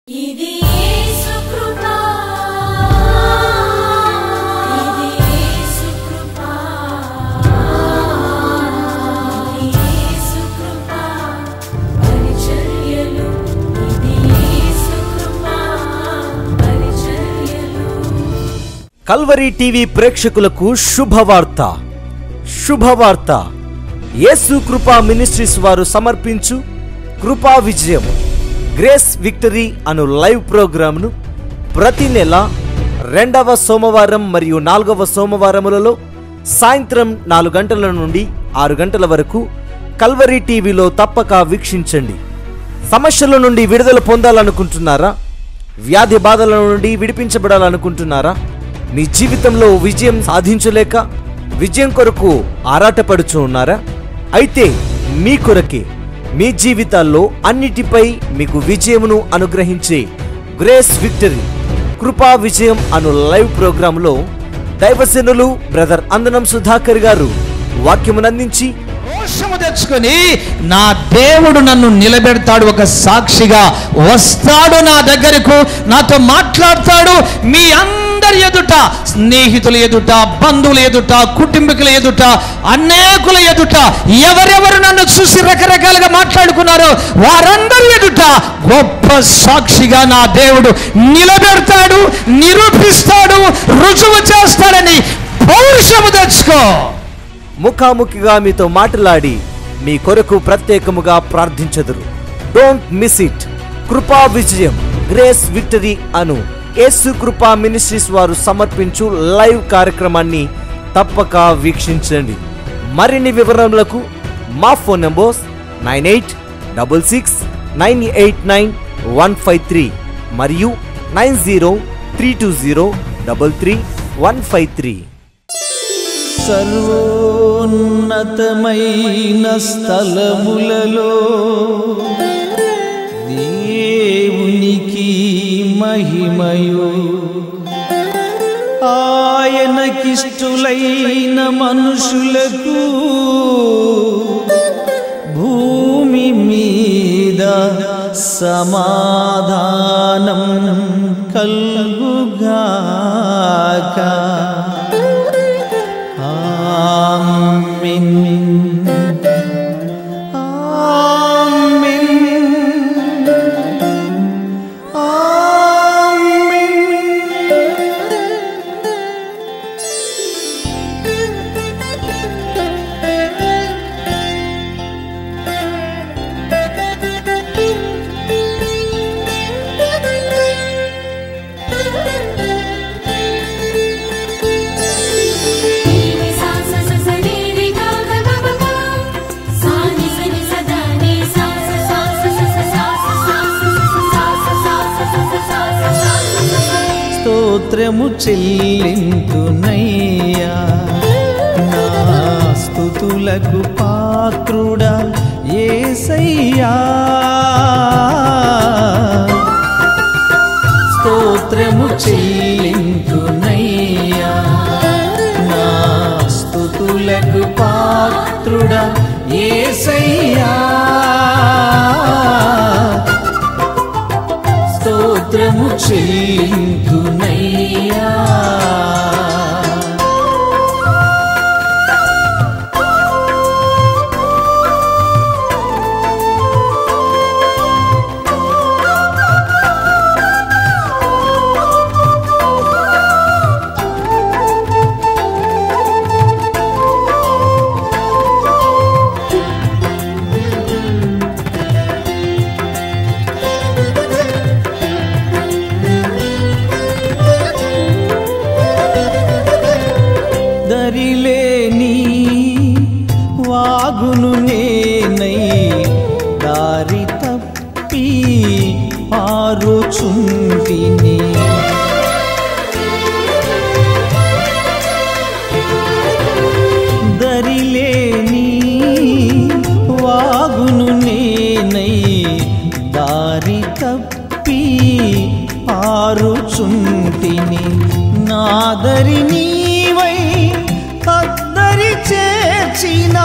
ఇది యేసు కృప ఇది యేసు కృప ఇది యేసు కృప పరిచర్యలు ఇది యేసు కృప పరిచర్యలు కల్వరి టీవీ ప్రేక్షకులకు శుభవార్త శుభవార్త యేసు కృపా మినిస్ట్రీస్ వారు సమర్పించు కృపా విజయం గ్రేస్ విక్టరీ అను లైవ్ ప్రోగ్రాంను ప్రతి నెల రెండవ సోమవారం మరియు నాలుగవ సోమవారములలో సాయంత్రం నాలుగు గంటల నుండి ఆరు గంటల వరకు కల్వరి టీవీలో తప్పక వీక్షించండి సమస్యల నుండి విడుదల పొందాలనుకుంటున్నారా వ్యాధి బాధల నుండి విడిపించబడాలనుకుంటున్నారా మీ జీవితంలో విజయం సాధించలేక విజయం కొరకు ఆరాటపడుచు ఉన్నారా అయితే మీ కొరకే మీ జీవితాల్లో అన్నిటిపై మీకు విజయమును అనుగ్రహించే గ్రేస్ విక్టరీ కృపా విజయం అను లైవ్ ప్రోగ్రాంలో దైవసేనులు బ్రదర్ అందనం సుధాకర్ గారు వాక్యమునందించి రోషము తెచ్చుకొని నా దేవుడు నన్ను నిలబెడతాడు ఒక సాక్షిగా వస్తాడు నా దగ్గరకు నాతో మాట్లాడతాడు మీ అందరి ఎదుట స్నేహితుల ఎదుట బంధువుల ఎదుట కుటుంబీకుల ఎదుట అనేకుల ఎదుట ఎవరెవరు నన్ను చూసి రకరకాలుగా మాట్లాడుకున్నారో వారందరి ఎదుట గొప్ప సాక్షిగా నా దేవుడు నిలబెడతాడు నిరూపిస్తాడు రుజువు చేస్తాడని పౌరుషము తెచ్చుకో ముఖాముఖిగా మీతో మాట్లాడి మీ కొరకు ప్రత్యేకముగా ప్రార్థించదురు డోంట్ మిస్ ఇట్ కృపా విజయం గ్రేస్ విక్టరీ అను యేసు కృపా మినిస్ట్రీస్ వారు సమర్పించు లైవ్ కార్యక్రమాన్ని తప్పక వీక్షించండి మరిన్ని వివరములకు మా phone numbers nine eight double six nine eight nine one five three మరియు nine zero three two zero double three one five three సర్వోన్నతమైన స్థలములలో దేవునికి మహిమయు ఆయనకిష్టులైన మనుషులకు భూమి మీద సమాధానం కల్గుగాక ఆమేన్ ఆమేన్ ఆమేన్ నీని సా స స స ని రి గ గ గ గ గ సా ని స ని స ద ని సా స సా స స స సా స సా స స స సా స సా స స స సా స సా స స స్తోత్రము చెల్లింతునయ్యా నా స్తుతులకు పాత్రుడా ఏసయ్యా స్తోత్రము చెల్లింతునయ్యా నా స్తుతులకు పాత్రుడా ఏసయ్యా స్తోత్రము చెల్లింతునయ్యా దరిలేని వాగును నేనై దారి తప్పి పారుచుంటిని దరిలేని వాగును నేనై దారి తప్పి పారుచుంటిని నాదరి నీవై అద్దరి చేర్చినా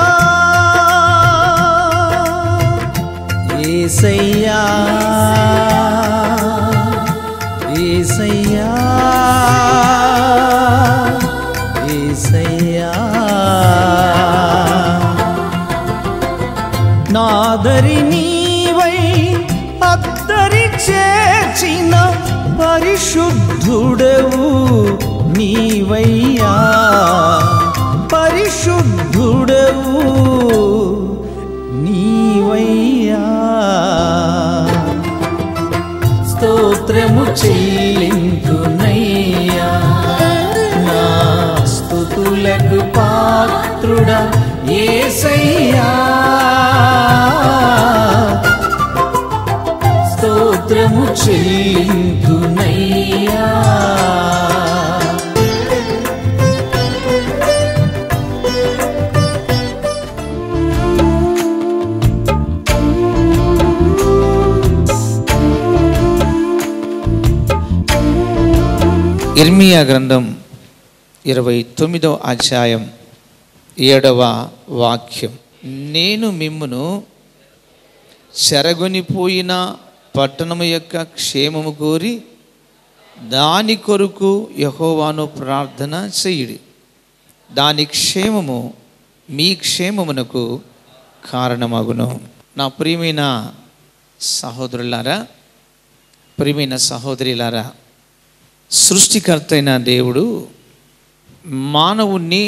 ఏసయ్యా చేర్చిన పరిశుద్ధుడవు నీవయ్యా పరిశుద్ధుడవు నీవయ్యా స్తోత్రము చెల్లింతునయ్యా నా స్తుతులకు పాత్రుడా ఏసయ్యా స్తోత్రము చెల్లింతునయ్యా ఇర్మియా గ్రంథం ఇరవై తొమ్మిదవ అధ్యాయం ఏడవ వాక్యం నేను మిమ్మును చెరగొనిపోయిన పట్టణము యొక్క క్షేమము కోరి దాని కొరకు యహోవాను ప్రార్థన చేయుడి దాని క్షేమము మీ క్షేమమునకు కారణమగును నా ప్రియమైన సహోదరులారా ప్రియమైన సహోదరులారా సృష్టికర్త అయిన దేవుడు మానవుణ్ణి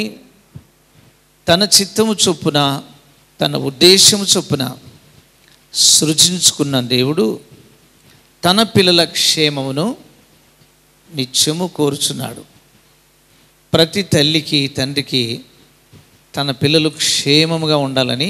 తన చిత్తము చొప్పున తన ఉద్దేశము చొప్పున సృజించుకున్న దేవుడు తన పిల్లల క్షేమమును నిత్యము కోరుచున్నాడు ప్రతి తల్లికి తండ్రికి తన పిల్లలు క్షేమముగా ఉండాలని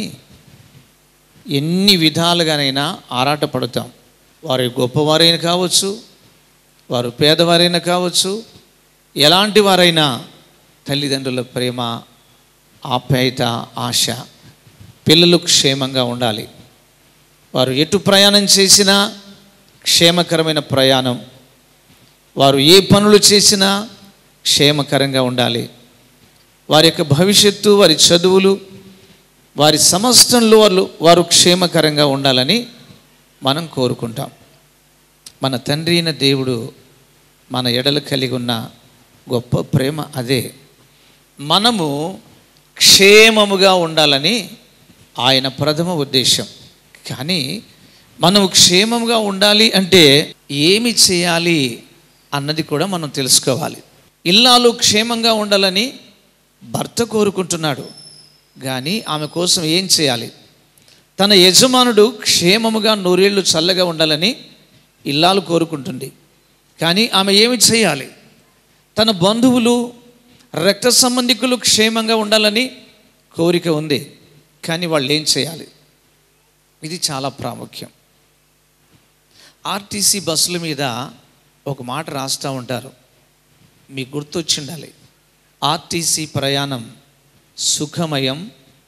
ఎన్ని విధాలుగానైనా ఆరాటపడతాం వారు గొప్పవారైనా కావచ్చు వారు పేదవారైనా కావచ్చు ఎలాంటి వారైనా తల్లిదండ్రుల ప్రేమ ఆప్యాయత ఆశ పిల్లలు క్షేమంగా ఉండాలి వారు ఎటు ప్రయాణం చేసినా క్షేమకరమైన ప్రయాణం వారు ఏ పనులు చేసినా క్షేమకరంగా ఉండాలి వారి యొక్క భవిష్యత్తు వారి చదువులు వారి సమస్తంలో వాళ్ళు వారు క్షేమకరంగా ఉండాలని మనం కోరుకుంటాం మన తండ్రి అయిన దేవుడు మన ఎడలు కలిగి ఉన్న గొప్ప ప్రేమ అదే మనము క్షేమముగా ఉండాలని ఆయన ప్రథమ ఉద్దేశం కానీ మనము క్షేమంగా ఉండాలి అంటే ఏమి చేయాలి అన్నది కూడా మనం తెలుసుకోవాలి ఇల్లాలు క్షేమంగా ఉండాలని భర్త కోరుకుంటున్నాడు కానీ ఆమె కోసం ఏం చేయాలి తన యజమానుడు క్షేమముగా నూరేళ్లు చల్లగా ఉండాలని ఇల్లాలు కోరుకుంటుంది కానీ ఆమె ఏమి చేయాలి తన బంధువులు రక్త సంబంధికులు క్షేమంగా ఉండాలని కోరిక ఉంది కానీ వాళ్ళు ఏం చేయాలి ఇది చాలా ప్రాముఖ్యం ఆర్టీసీ బస్సుల మీద ఒక మాట రాస్తూ ఉంటారు మీకు గుర్తొచ్చిండాలి ఆర్టీసీ ప్రయాణం సుఖమయం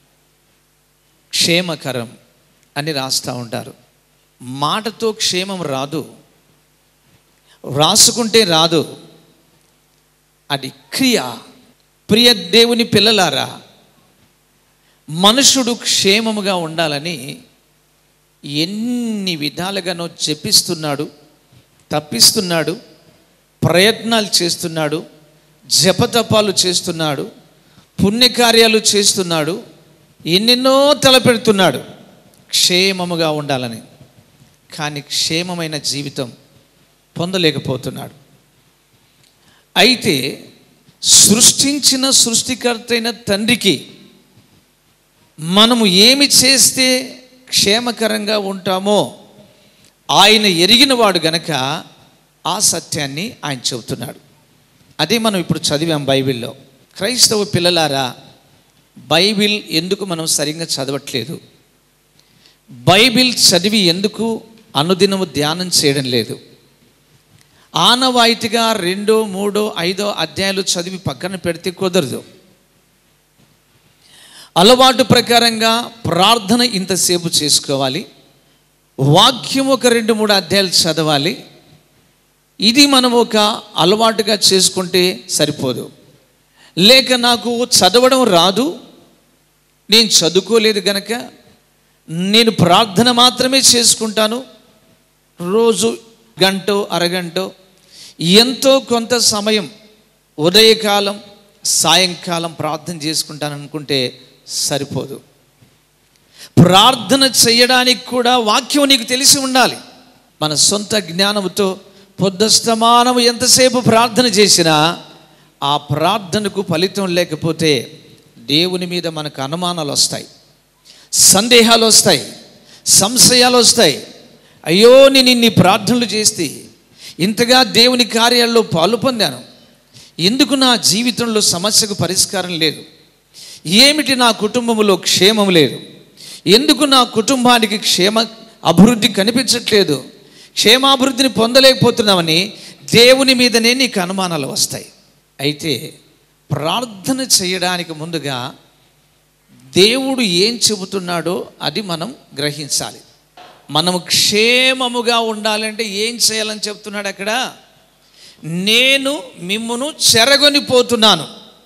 క్షేమకరం అని రాస్తూ ఉంటారు మాటతో క్షేమం రాదు రాసుకుంటే రాదు అది క్రియ ప్రియ దేవుని పిల్లలారా మనుషుడు క్షేమముగా ఉండాలని ఎన్ని విధాలుగానో చెప్పిస్తున్నాడు తప్పిస్తున్నాడు ప్రయత్నాలు చేస్తున్నాడు జపతపాలు చేస్తున్నాడు పుణ్యకార్యాలు చేస్తున్నాడు ఎన్నెన్నో తలపెడుతున్నాడు క్షేమముగా ఉండాలని కానీ క్షేమమైన జీవితం పొందలేకపోతున్నాడు అయితే సృష్టించిన సృష్టికర్త అయిన తండ్రికి మనము ఏమి చేస్తే క్షేమకరంగా ఉంటామో ఆయన ఎరిగినవాడు గనక ఆ సత్యాన్ని ఆయన చెబుతున్నాడు అదే మనం ఇప్పుడు చదివాం బైబిల్లో క్రైస్తవ పిల్లలారా బైబిల్ ఎందుకు మనం సరిగ్గా చదవట్లేదు బైబిల్ చదివి ఎందుకు అనుదినము ధ్యానం చేయడం లేదు ఆనవాయితీగా రెండో మూడో ఐదో అధ్యాయాలు చదివి పక్కన పెడితే కుదరదు అలవాటు ప్రకారంగా ప్రార్థన ఇంతసేపు చేసుకోవాలి వాక్యం ఒక రెండు మూడు అధ్యాయాలు చదవాలి ఇది మనం ఒక అలవాటుగా చేసుకుంటే సరిపోదు లేక నాకు చదవడం రాదు నేను చదువుకోలేదు గనక నేను ప్రార్థన మాత్రమే చేసుకుంటాను రోజు గంటో అరగంటో ఎంతో కొంత సమయం ఉదయకాలం సాయంకాలం ప్రార్థన చేసుకుంటాను అనుకుంటే సరిపోదు ప్రార్థన చేయడానికి కూడా వాక్యం నీకు తెలిసి ఉండాలి మన సొంత జ్ఞానంతో పొద్దస్తమానము ఎంతసేపు ప్రార్థన చేసినా ఆ ప్రార్థనకు ఫలితం లేకపోతే దేవుని మీద మనకు అనుమానాలు వస్తాయి సందేహాలు వస్తాయి సంశయాలు వస్తాయి అయ్యో నేను ఇన్ని ప్రార్థనలు చేస్తే ఇంతగా దేవుని కార్యాల్లో పాలు పొందాను ఎందుకు నా జీవితంలో సమస్యకు పరిష్కారం లేదు ఏమిటి నా కుటుంబంలో క్షేమం లేదు ఎందుకు నా కుటుంబానికి క్షేమ అభివృద్ధి కనిపించట్లేదు క్షేమాభివృద్ధిని పొందలేకపోతున్నామని దేవుని మీదనే నీకు అనుమానాలు వస్తాయి అయితే ప్రార్థన చేయడానికి ముందుగా దేవుడు ఏం చెబుతున్నాడో అది మనం గ్రహించాలి మనం క్షేమముగా ఉండాలంటే ఏం చేయాలని చెప్తున్నాడు అక్కడ నేను మిమ్మును చెరగొనిపోతున్నాను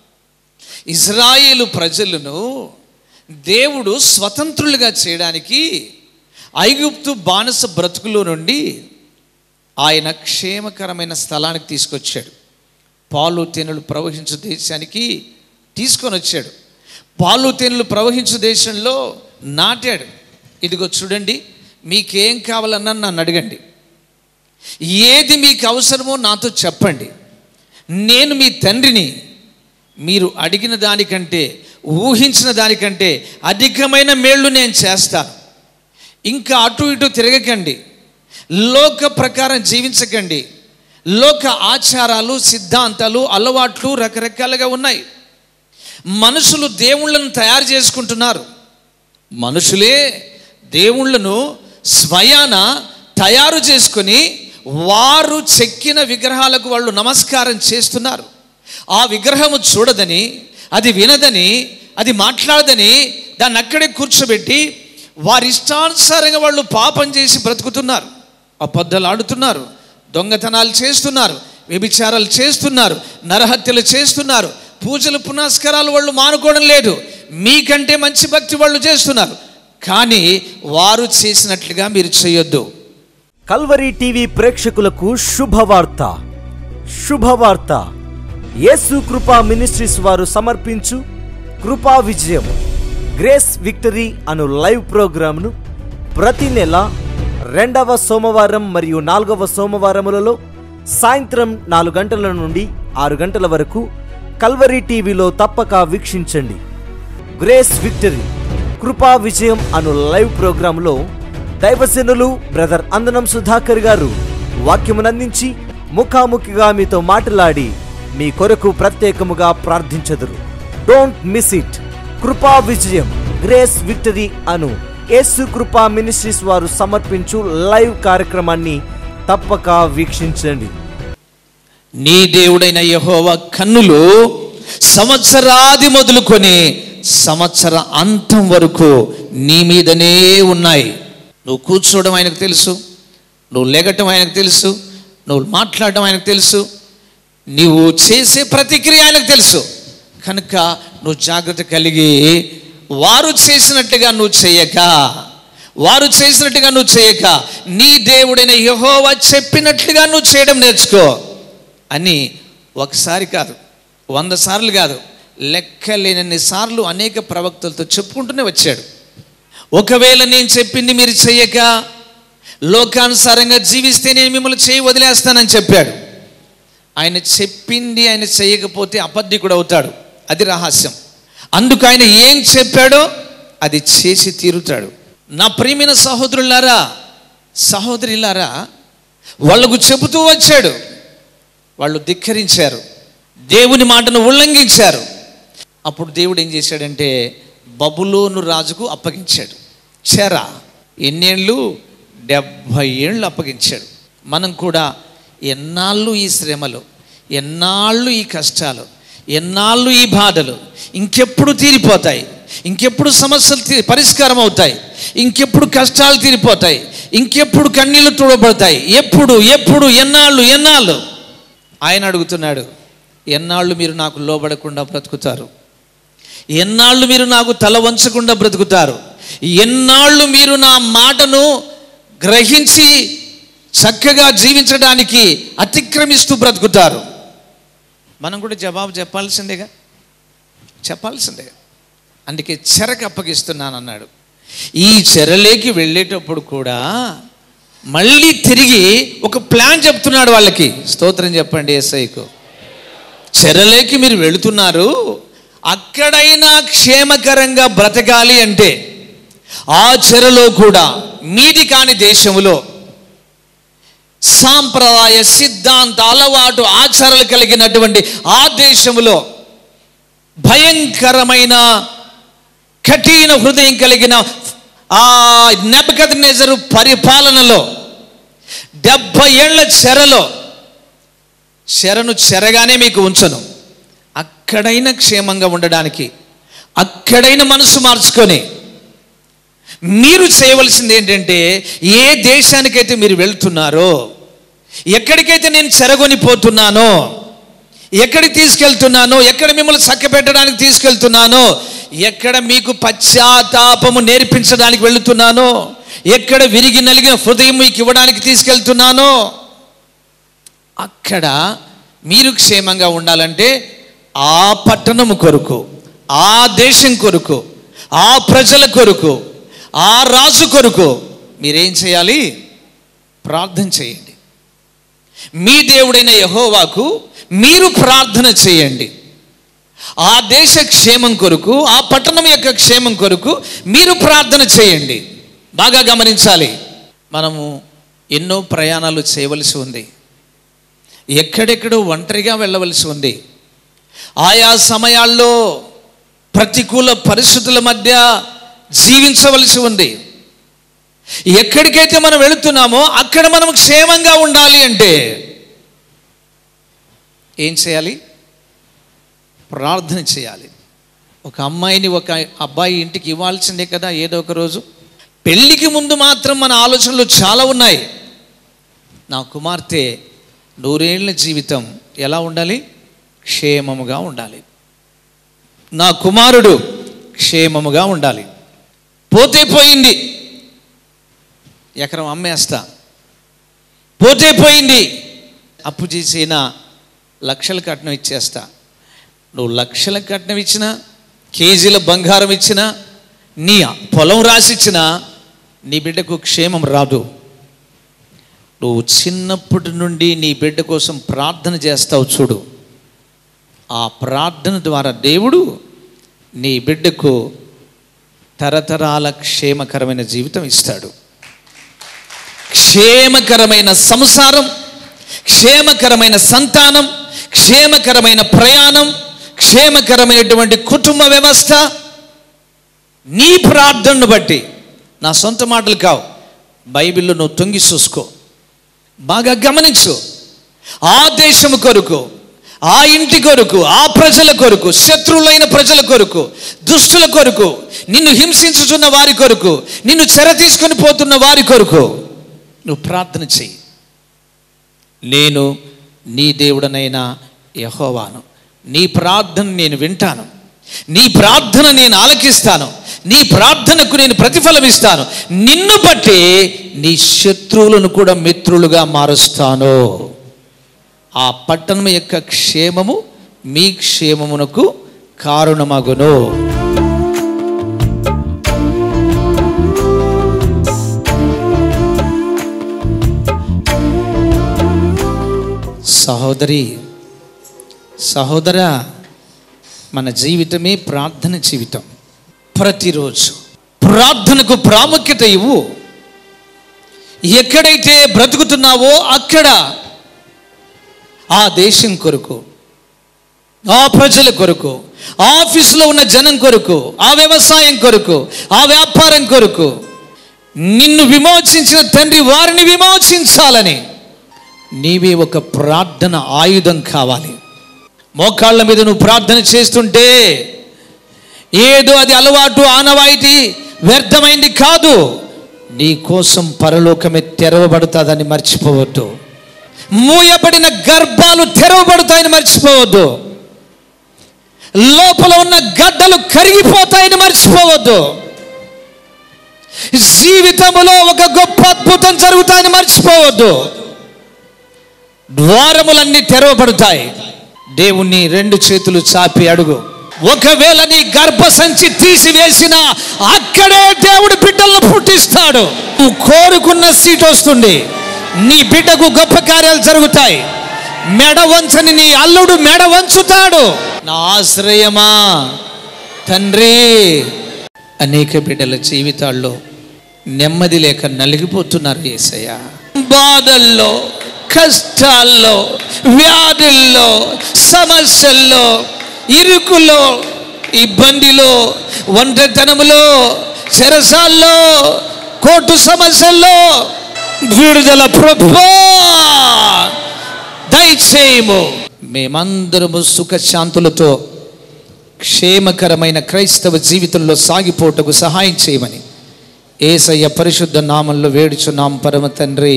ఇజ్రాయేలు ప్రజలను దేవుడు స్వతంత్రులుగా చేయడానికి ఐగుప్తు బానిస బ్రతుకులో నుండి ఆయన క్షేమకరమైన స్థలానికి తీసుకొచ్చాడు పాలు తేనెలు ప్రవహించు దేశానికి తీసుకొని వచ్చాడు పాలు తేనెలు ప్రవహించు దేశంలో నాటాడు ఇదిగో చూడండి మీకేం కావాలన్నా నన్ను అడగండి ఏది మీకు అవసరమో నాతో చెప్పండి నేను మీ తండ్రిని మీరు అడిగిన దానికంటే ఊహించిన దానికంటే అధికమైన మేళ్ళు నేను చేస్తాను ఇంకా అటు ఇటు తిరగకండి లోక ప్రకారం జీవించకండి లోక ఆచారాలు సిద్ధాంతాలు అలవాట్లు రకరకాలుగా ఉన్నాయి మనుషులు దేవుళ్ళను తయారు చేసుకుంటున్నారు మనుషులే దేవుళ్ళను స్వయాన తయారు చేసుకొని వారు చెక్కిన విగ్రహాలకు వాళ్ళు నమస్కారం చేస్తున్నారు ఆ విగ్రహము చూడదని అది వినదని అది మాట్లాడదని దాన్ని అక్కడే కూర్చోబెట్టి వారి ఇష్టానుసారంగా వాళ్ళు పాపం చేసి బ్రతుకుతున్నారు అబద్ధాలు ఆడుతున్నారు దొంగతనాలు చేస్తున్నారు వ్యభిచారాలు చేస్తున్నారు నరహత్యలు చేస్తున్నారు పూజలు పునస్కారాలు వాళ్ళు మానుకోవడం లేదు మీకంటే మంచి భక్తి వాళ్ళు చేస్తున్నారు కానీ వారు చేసినట్లుగా మీరు చేయొద్దు కల్వరి టీవీ ప్రేక్షకులకు శుభవార్త శుభవార్త యేసు కృపా మినిస్ట్రీస్ వారు సమర్పించు కృపా విజయం గ్రేస్ విక్టరీ అను లైవ్ ప్రోగ్రాంను ప్రతి నెల రెండవ సోమవారం మరియు నాలుగవ సోమవారములలో సాయంత్రం నాలుగు గంటల నుండి ఆరు గంటల వరకు కల్వరి టీవీలో తప్పక వీక్షించండి గ్రేస్ విక్టరీ కృపా విజయం అను లైవ్ ప్రోగ్రాంలో దైవజనులు బ్రదర్ అందనం సుధాకర్ గారు వాక్యమునందించి ముఖాముఖిగా మీతో మాట్లాడి మీ కొరకు ప్రత్యేకముగా ప్రార్థించదురు డోంట్ మిస్ ఇట్ కృపా విజయం గ్రేస్ విక్టరీ అను యేసు కృపా మినిస్ట్రీస్ వారు సమర్పించు లైవ్ కార్యక్రమాన్ని తప్పక వీక్షించండి నీ దేవుడైన యహోవ కన్నులు సంవత్సరాది మొదలుకొని సంవత్సర అంతం వరకు నీ మీదనే ఉన్నాయి నువ్వు కూర్చోవడం ఆయనకు తెలుసు నువ్వు లెగటం ఆయనకు తెలుసు నువ్వు మాట్లాడడం ఆయనకు తెలుసు నీవు చేసే ప్రతిక్రియ ఆయనకు తెలుసు కనుక నువ్వు జాగ్రత్త కలిగి వారు చేసినట్టుగా నువ్వు చేయక వారు చేసినట్టుగా నువ్వు చేయక నీ దేవుడైన యహోవా చెప్పినట్లుగా నువ్వు చేయడం నేర్చుకో అని ఒకసారి కాదు వంద సార్లు కాదు లెక్కలేనన్ని సార్లు అనేక ప్రవక్తలతో చెప్పుకుంటూనే వచ్చాడు ఒకవేళ నేను చెప్పింది మీరు చెయ్యక లోకానుసారంగా జీవిస్తే నేను మిమ్మల్ని చేయి వదిలేస్తానని చెప్పాడు ఆయన చెప్పింది ఆయన చేయకపోతే అబద్ధికుడు అవుతాడు అది రహస్యం అందుకు ఆయన ఏం చెప్పాడో అది చేసి తీరుతాడు నా ప్రియమైన సహోదరులారా సహోదరులారా వాళ్ళకు చెబుతూ వచ్చాడు వాళ్ళు ధిక్కరించారు దేవుని మాటను ఉల్లంఘించారు అప్పుడు దేవుడు ఏం చేశాడంటే బబులోను రాజుకు అప్పగించాడు చెర ఎన్నేళ్ళు డెబ్భై ఏళ్ళు అప్పగించాడు మనం కూడా ఎన్నాళ్ళు ఈ శ్రమలు ఎన్నాళ్ళు ఈ కష్టాలు ఎన్నాళ్ళు ఈ బాధలు ఇంకెప్పుడు తీరిపోతాయి ఇంకెప్పుడు సమస్యలు తీ పరిష్కారం అవుతాయి ఇంకెప్పుడు కష్టాలు తీరిపోతాయి ఇంకెప్పుడు కన్నీళ్లు తుడబడతాయి ఎప్పుడు ఎప్పుడు ఎన్నాళ్ళు ఎన్నాళ్ళు ఆయన అడుగుతున్నాడు ఎన్నాళ్ళు మీరు నాకు లోబడకుండా బ్రతుకుతారు ఎన్నాళ్ళు మీరు నాకు తల వంచకుండా బ్రతుకుతారు ఎన్నాళ్ళు మీరు నా మాటను గ్రహించి చక్కగా జీవించడానికి అతిక్రమిస్తూ బ్రతుకుతారు మనం కూడా జవాబు చెప్పాల్సిందేగా చెప్పాల్సిందే అందుకే చెరకు అప్పగిస్తున్నాను అన్నాడు ఈ చెరలేకి వెళ్ళేటప్పుడు కూడా మళ్ళీ తిరిగి ఒక ప్లాన్ చెప్తున్నాడు వాళ్ళకి స్తోత్రం చెప్పండి ఎస్ఐకు చెరలేకి మీరు వెళుతున్నారు అక్కడైనా క్షేమకరంగా బ్రతకాలి అంటే ఆ చెరలో కూడా మీది కాని దేశములో సాంప్రదాయ సిద్ధాంత అలవాటు ఆచారాలు కలిగినటువంటి ఆ దేశములో భయంకరమైన కఠిన హృదయం కలిగిన ఆ నెబకద్నెజరు పరిపాలనలో డెబ్బై ఏళ్ల చెరలో చెరను చెరగానే మీకు ఉంచను అక్కడైనా క్షేమంగా ఉండడానికి అక్కడైనా మనసు మార్చుకొని మీరు చేయవలసింది ఏంటంటే ఏ దేశానికైతే మీరు వెళ్తున్నారో ఎక్కడికైతే నేను చెరగొని పోతున్నానో ఎక్కడికి తీసుకెళ్తున్నానో ఎక్కడ మిమ్మల్ని చక్కబెట్టడానికి తీసుకెళ్తున్నానో ఎక్కడ మీకు పశ్చాత్తాపము నేర్పించడానికి వెళుతున్నానో ఎక్కడ విరిగి నలిగిన హృదయం మీకు ఇవ్వడానికి తీసుకెళ్తున్నానో అక్కడ మీరు క్షేమంగా ఉండాలంటే ఆ పట్టణము కొరకు ఆ దేశం కొరకు ఆ ప్రజల కొరకు ఆ రాజు కొరకు మీరేం చేయాలి ప్రార్థన చేయండి మీ దేవుడైన యహోవాకు మీరు ప్రార్థన చేయండి ఆ దేశ క్షేమం కొరకు ఆ పట్టణం యొక్క క్షేమం కొరకు మీరు ప్రార్థన చేయండి బాగా గమనించాలి మనము ఎన్నో ప్రయాణాలు చేయవలసి ఉంది ఎక్కడెక్కడో ఒంటరిగా వెళ్ళవలసి ఉంది ఆయా సమయాల్లో ప్రతికూల పరిస్థితుల మధ్య జీవించవలసి ఉంది ఎక్కడికైతే మనం వెళుతున్నామో అక్కడ మనం క్షేమంగా ఉండాలి అంటే ఏం చేయాలి ప్రార్థన చేయాలి ఒక అమ్మాయిని ఒక అబ్బాయి ఇంటికి ఇవ్వాల్సిందే కదా ఏదో ఒక రోజు పెళ్ళికి ముందు మాత్రం మన ఆలోచనలు చాలా ఉన్నాయి నా కుమార్తె నూరేళ్ల జీవితం ఎలా ఉండాలి క్షేమముగా ఉండాలి నా కుమారుడు క్షేమముగా ఉండాలి పోతే పోయింది ఎకరం అమ్మేస్తా పోతే పోయింది అప్పు చేసిన లక్షల కట్నం ఇచ్చేస్తా నువ్వు లక్షల కట్నం ఇచ్చినా కేజీల బంగారం ఇచ్చినా నీ పొలం రాసిచ్చినా నీ బిడ్డకు క్షేమం రాదు నువ్వు చిన్నప్పటి నుండి నీ బిడ్డ కోసం ప్రార్థన చేస్తావు చూడు ఆ ప్రార్థన ద్వారా దేవుడు నీ బిడ్డకు తరతరాల క్షేమకరమైన జీవితం ఇస్తాడు క్షేమకరమైన సంసారం క్షేమకరమైన సంతానం క్షేమకరమైన ప్రయాణం క్షేమకరమైనటువంటి కుటుంబ వ్యవస్థ నీ ప్రార్థనను బట్టి నా సొంత మాటలు కావు బైబిల్లో నువ్వు తొంగి చూసుకో బాగా గమనించు ఆ దేశము కొరకు ఆ ఇంటి కొరకు ఆ ప్రజల కొరకు శత్రువులైన ప్రజల కొరకు దుష్టుల కొరకు నిన్ను హింసించుచున్న వారి కొరకు నిన్ను చెర తీసుకొని పోతున్న వారి కొరకు నువ్వు ప్రార్థన చెయ్యి నేను నీ దేవుడనైన యహోవాను నీ ప్రార్థన నేను వింటాను నీ ప్రార్థన నేను ఆలకిస్తాను నీ ప్రార్థనకు నేను ప్రతిఫలం ఇస్తాను నిన్ను బట్టి నీ శత్రువులను కూడా మిత్రులుగా మారుస్తాను ఆ పట్టణం యొక్క క్షేమము మీ క్షేమమునకు కారణమగును సహోదరి సహోదరా మన జీవితమే ప్రార్థన జీవితం ప్రతిరోజు ప్రార్థనకు ప్రాముఖ్యత ఇవ్వు ఎక్కడైతే బ్రతుకుతున్నావో అక్కడ ఆ దేశం కొరకు ఆ ప్రజల కొరకు ఆ ఆఫీసులో ఉన్న జనం కొరకు ఆ వ్యవసాయం కొరకు ఆ వ్యాపారం కొరకు నిన్ను విమోచించిన తండ్రి వారిని విమోచించాలని నీవే ఒక ప్రార్థన ఆయుధం కావాలి మోకాళ్ళ మీద నువ్వు ప్రార్థన చేస్తుంటే ఏదో అది అలవాటు ఆనవాయితీ వ్యర్థమైంది కాదు నీ కోసం పరలోకమే తెరవబడుతుందని మర్చిపోవద్దు మూయబడిన గర్భాలు తెరవబడతాయని మర్చిపోవద్దు లోపల ఉన్న గడ్డలు కరిగిపోతాయని మర్చిపోవద్దు జీవితములో ఒక గొప్ప అద్భుతం జరుగుతాయని మర్చిపోవద్దు ద్వారములన్నీ తెరవబడతాయి దేవుణ్ణి రెండు చేతులు చాపి అడుగు ఒకవేళ నీ గర్భసంచి తీసివేసిన అక్కడే దేవుడు బిడ్డలను పుట్టిస్తాడు నువ్వు కోరుకున్న సీట్ వస్తుంది నీ బిడ్డకు గొప్ప కార్యాలు జరుగుతాయి మెడ వంచని నీ అల్లుడు మెడ వంచుతాడు నా ఆశ్రయమా తండ్రి అనేక బిడ్డల జీవితాల్లో నెమ్మది లేక నలిగిపోతున్నారు ఏసయ్య బాధల్లో కష్టాల్లో వ్యాధుల్లో సమస్యల్లో ఇరుకులో ఇబ్బందిలో ఒంటరితనములో చెరసాల్లో కోర్టు సమస్యల్లో విడుదల ప్రభా దయచేయము మేమందరము సుఖశాంతులతో క్షేమకరమైన క్రైస్తవ జీవితంలో సాగిపోటకు సహాయం చేయమని ఏసయ్య పరిశుద్ధ నామంలో వేడుచున్నాం పరమ తండ్రి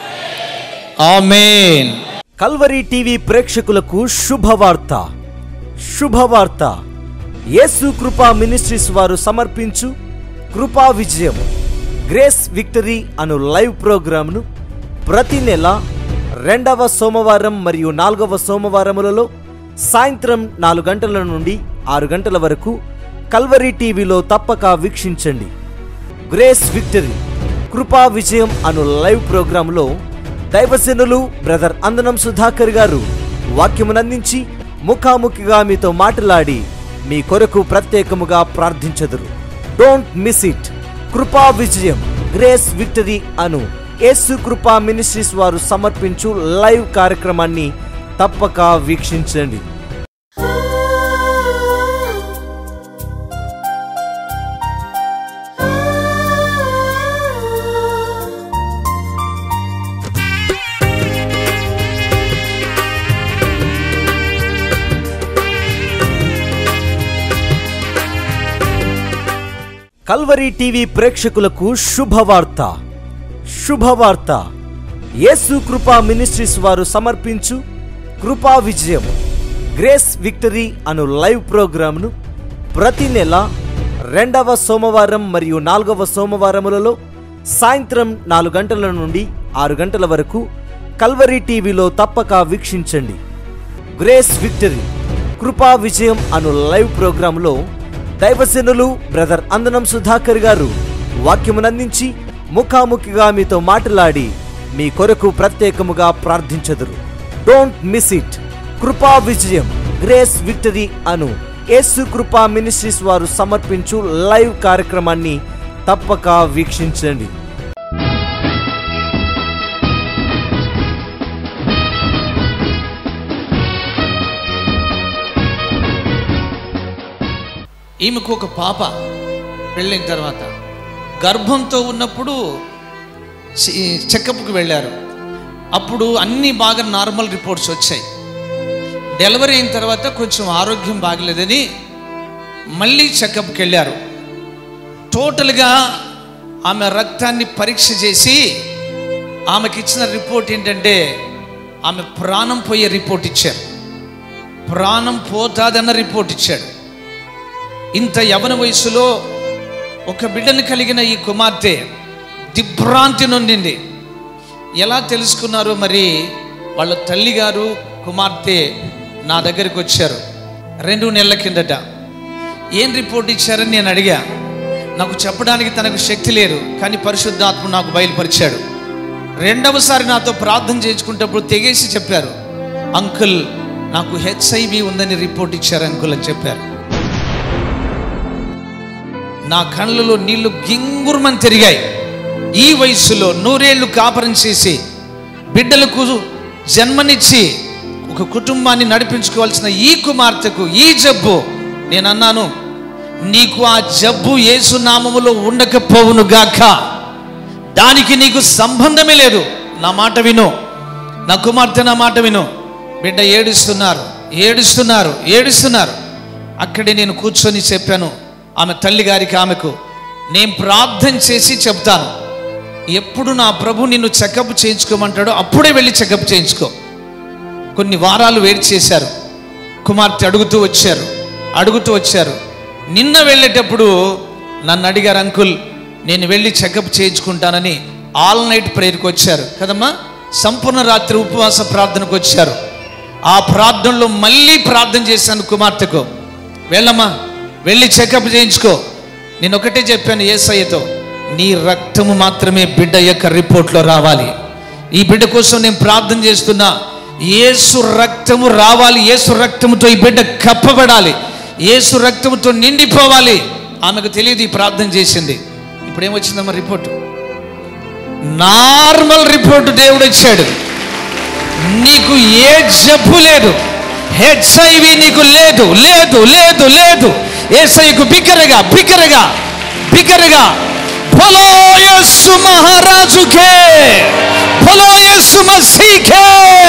ఆమేన్ కల్వరి టీవీ ప్రేక్షకులకు శుభవార్త శుభవార్త యేసు కృపా మినిస్ట్రీస్ వారు సమర్పించు కృపా విజయం గ్రేస్ విక్టరీ అను లైవ్ ప్రోగ్రాంను ప్రతి నెల రెండవ సోమవారం మరియు నాలుగవ సోమవారములలో సాయంత్రం నాలుగు గంటల నుండి ఆరు గంటల వరకు కల్వరి టీవీలో తప్పక వీక్షించండి గ్రేస్ విక్టరీ కృపా విజయం అను లైవ్ ప్రోగ్రాంలో దైవజనులు బ్రదర్ అందనం సుధాకర్ గారు వాక్యమునందించి ముఖాముఖిగా మీతో మాట్లాడి మీ కొరకు ప్రత్యేకముగా ప్రార్థించదురు డోంట్ మిస్ ఇట్ కృపా విజయం గ్రేస్ విక్టరీ అను యేసు కృపా మినిస్ట్రీస్ వారు సమర్పించు లైవ్ కార్యక్రమాన్ని తప్పక వీక్షించండి కల్వరి టీవీ ప్రేక్షకులకు శుభవార్త శుభవార్త యేసు కృపా మినిస్ట్రీస్ వారు సమర్పించు కృపా విజయం గ్రేస్ విక్టరీ అను లైవ్ ప్రోగ్రాంను ప్రతి నెల రెండవ సోమవారం మరియు నాలుగవ సోమవారములలో సాయంత్రం నాలుగు గంటల నుండి ఆరు గంటల వరకు కల్వరి టీవీలో తప్పక వీక్షించండి గ్రేస్ విక్టరీ కృపా విజయం అను లైవ్ ప్రోగ్రాంలో దైవజనులు బ్రదర్ అందనం సుధాకర్ గారు వాక్యమునందించి ముఖాముఖిగా మీతో మాట్లాడి మీ కొరకు ప్రత్యేకముగా ప్రార్థించదురు డోంట్ మిస్ ఇట్ కృపా విజయం గ్రేస్ విక్టరీ అను యేసు కృపా మినిస్ట్రీస్ వారు సమర్పించు లైవ్ కార్యక్రమాన్ని తప్పక వీక్షించండి ఈమెకు ఒక పాప పెళ్ళైన తర్వాత గర్భంతో ఉన్నప్పుడు చి- చెకప్కి వెళ్ళారు అప్పుడు అన్నీ బాగా నార్మల్ రిపోర్ట్స్ వచ్చాయి డెలివరీ అయిన తర్వాత కొంచెం ఆరోగ్యం బాగలేదని మళ్ళీ చెకప్కి వెళ్ళారు టోటల్గా ఆమె రక్తాన్ని పరీక్ష చేసి ఆమెకి ఇచ్చిన రిపోర్ట్ ఏంటంటే ఆమె ప్రాణం పోయే రిపోర్ట్ ఇచ్చారు ప్రాణం పోతాదన్న రిపోర్ట్ ఇచ్చాడు ఇంత యవన వయసులో ఒక బిడ్డను కలిగిన ఈ కుమార్తె దిభ్రాంతి నొందింది ఎలా తెలుసుకున్నారో మరి వాళ్ళ తల్లిగారు కుమార్తె నా దగ్గరికి వచ్చారు రెండు నెలల కిందట ఏం రిపోర్ట్ ఇచ్చారని నేను అడిగా నాకు చెప్పడానికి తనకు శక్తి లేదు కానీ పరిశుద్ధాత్మ నాకు బయలుపరిచాడు రెండవసారి నాతో ప్రార్థన చేయించుకుంటప్పుడు తెగేసి చెప్పారు అంకుల్ నాకు హెచ్ఐవి ఉందని రిపోర్ట్ ఇచ్చారు అంకుల్ అని చెప్పారు నా కళ్ళలో నీళ్లు గింగురుమని తిరిగాయి ఈ వయసులో నూరేళ్లు కాపరం చేసి బిడ్డలకు జన్మనిచ్చి ఒక కుటుంబాన్ని నడిపించుకోవాల్సిన ఈ కుమార్తెకు ఈ జబ్బు నేను అన్నాను నీకు ఆ జబ్బు యేసు నామములో ఉండకపోవును గాక దానికి నీకు సంబంధమే లేదు నా మాట విను నా కుమార్తె నా మాట విను బిడ్డ ఏడుస్తున్నారు ఏడుస్తున్నారు ఏడుస్తున్నారు అక్కడే నేను కూర్చొని చెప్పాను ఆమె తల్లి గారికి ఆమెకు నేను ప్రార్థన చేసి చెప్తాను ఎప్పుడు నా ప్రభు నిన్ను చెకప్ చేయించుకోమంటాడో అప్పుడే వెళ్ళి చెకప్ చేయించుకో కొన్ని వారాలు వెయిట్ చేశారు కుమార్తె అడుగుతూ వచ్చారు అడుగుతూ వచ్చారు నిన్న వెళ్ళేటప్పుడు నన్ను అడిగారు అంకుల్ నేను వెళ్ళి చెకప్ చేయించుకుంటానని ఆల్ నైట్ ప్రేయర్కి వచ్చారు కదమ్మా సంపూర్ణ రాత్రి ఉపవాస ప్రార్థనకు వచ్చారు ఆ ప్రార్థనలో మళ్ళీ ప్రార్థన చేశాను కుమార్తెకు వెళ్ళమ్మా వెళ్ళి చెకప్ చేయించుకో నేను ఒకటే చెప్పాను ఏసయ్యతో నీ రక్తము మాత్రమే బిడ్డ యొక్క రిపోర్ట్లో రావాలి ఈ బిడ్డ కోసం నేను ప్రార్థన చేస్తున్నా ఏసు రక్తము రావాలి ఏసు రక్తముతో ఈ బిడ్డ కప్పబడాలి ఏసు రక్తముతో నిండిపోవాలి ఆమెకు తెలియదు ఈ ప్రార్థన చేసింది ఇప్పుడు ఏమొచ్చిందమ్మా రిపోర్టు నార్మల్ రిపోర్టు దేవుడు ఇచ్చాడు నీకు ఏ జబ్బు లేదు హెచ్ఐవి నీకు లేదు లేదు లేదు లేదు ఏసైకు బిగ్గరగా బిగ్గరగా బిగ్గరగా ఫలో యేసు మహారాజుకే ఫలో యేసు మసీకే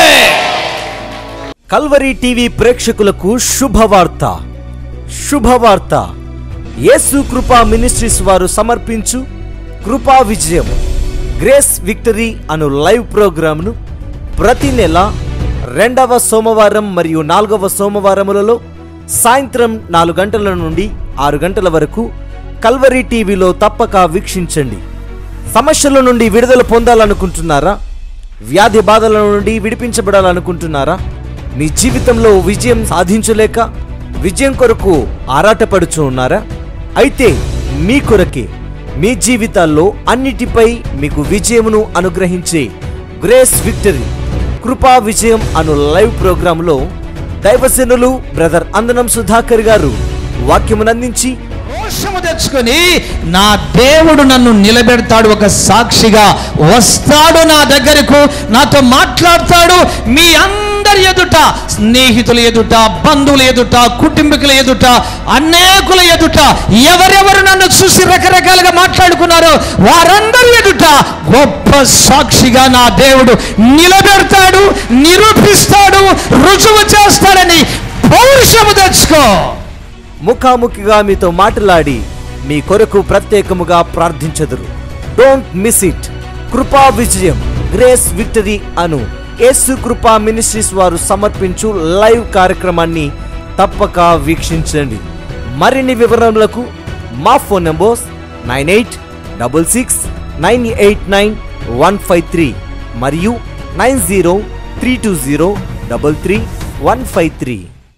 కల్వరి టీవీ ప్రేక్షకులకు శుభవార్త శుభవార్త యేసు కృపా మినిస్ట్రీస్ వారు సమర్పించు కృపా విజయం గ్రేస్ విక్టరీ అను లైవ్ ప్రోగ్రాంను ప్రతి నెల రెండవ సోమవారం మరియు నాలుగవ సోమవారములలో సాయంత్రం నాలుగు గంటల నుండి ఆరు గంటల వరకు కల్వరి టీవీలో తప్పక వీక్షించండి సమస్యల నుండి విడుదల పొందాలనుకుంటున్నారా వ్యాధి బాధల నుండి విడిపించబడాలనుకుంటున్నారా మీ జీవితంలో విజయం సాధించలేక విజయం కొరకు ఆరాటపడుచు ఉన్నారా అయితే మీ కొరకే మీ జీవితాల్లో అన్నిటిపై మీకు విజయమును అనుగ్రహించే గ్రేస్ విక్టరీ కృపా విజయం అను లైవ్ ప్రోగ్రాంలో దైవసేనులు బ్రదర్ అందనం సుధాకర్ గారు వాక్యమునందించి రోషము తెచ్చుకొని నా దేవుడు నన్ను నిలబెడతాడు ఒక సాక్షిగా వస్తాడు నా దగ్గరకు నాతో మాట్లాడతాడు మీ అందరి ఎదుట స్నేహితుల ఎదుట బంధువుల ఎదుట కుటుంబీకుల ఎదుట అనేకుల ఎదుట ఎవరెవరు నన్ను చూసి రకరకాలుగా మాట్లాడుకున్నారో వారందరి ఎదుట గొప్ప సాక్షిగా నా దేవుడు నిలబెడతాడు నిరూపిస్తాడు రుజువు చేస్తాడని పౌరుషము తెచ్చుకో ముఖాముఖిగా మీతో మాట్లాడి మీ కొరకు ప్రత్యేకముగా ప్రార్థించదురు డోంట్ మిస్ ఇట్ కృపా విజయం గ్రేస్ విక్టరీ అను యేసు కృపా మినిస్ట్రీస్ వారు సమర్పించు లైవ్ కార్యక్రమాన్ని తప్పక వీక్షించండి మరిన్ని వివరములకు మా phone numbers nine eight double six nine eight nine one five three మరియు nine zero three two zero double three one five three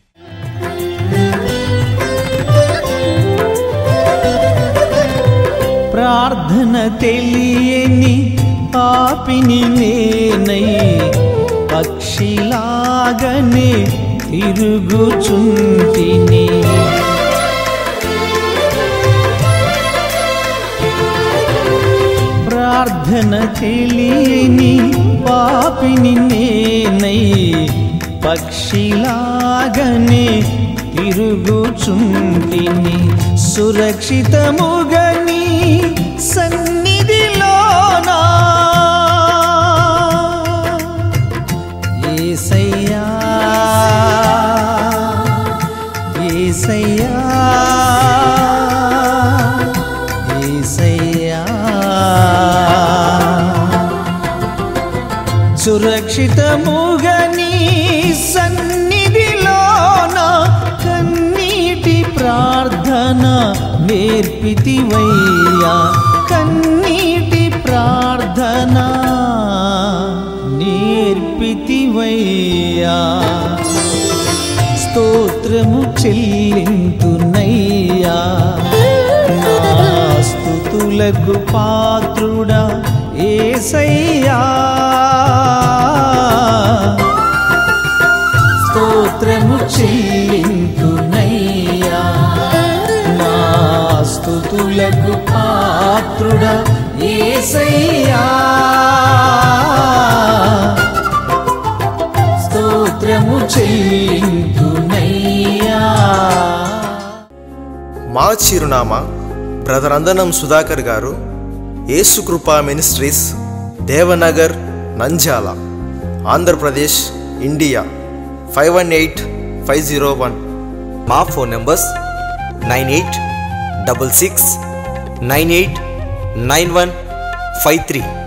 ప్రార్థన తెలియని పాపిని నేనై పక్షిలాగనే తిరుగుచుంటిని ప్రార్థన తెలియని పాపిని నేనై పక్షిలాగనే తిరుగుచుంటిని సురక్షితముగని సన్నిధిలోనా ఏసయ్యా ఏసయ్యా ఏసయ్యా సురక్షితముగని సన్నిధిలోన కన్నీటి ప్రార్థన నేర్పితివయ్యా కన్నీటి ప్రార్థన నేర్పితివయ్యా స్తోత్రము చెల్లింతునయ్యా నా స్తుతులకు పాత్రుడా ఏసయ్యా స్తోత్రము చెల్లింతునయ్యా నా స్తుతులకు పాత్రుడా ఏసయ్యా స్తోత్రము చెల్లింతునయ్యా మా చిరునామా brother Andanam Sudhakar garu Yesukrupa ministries Devanagar Nanjala Andhra Pradesh India five one eight five zero one మా phone numbers nine eight double six nine eight nine one five three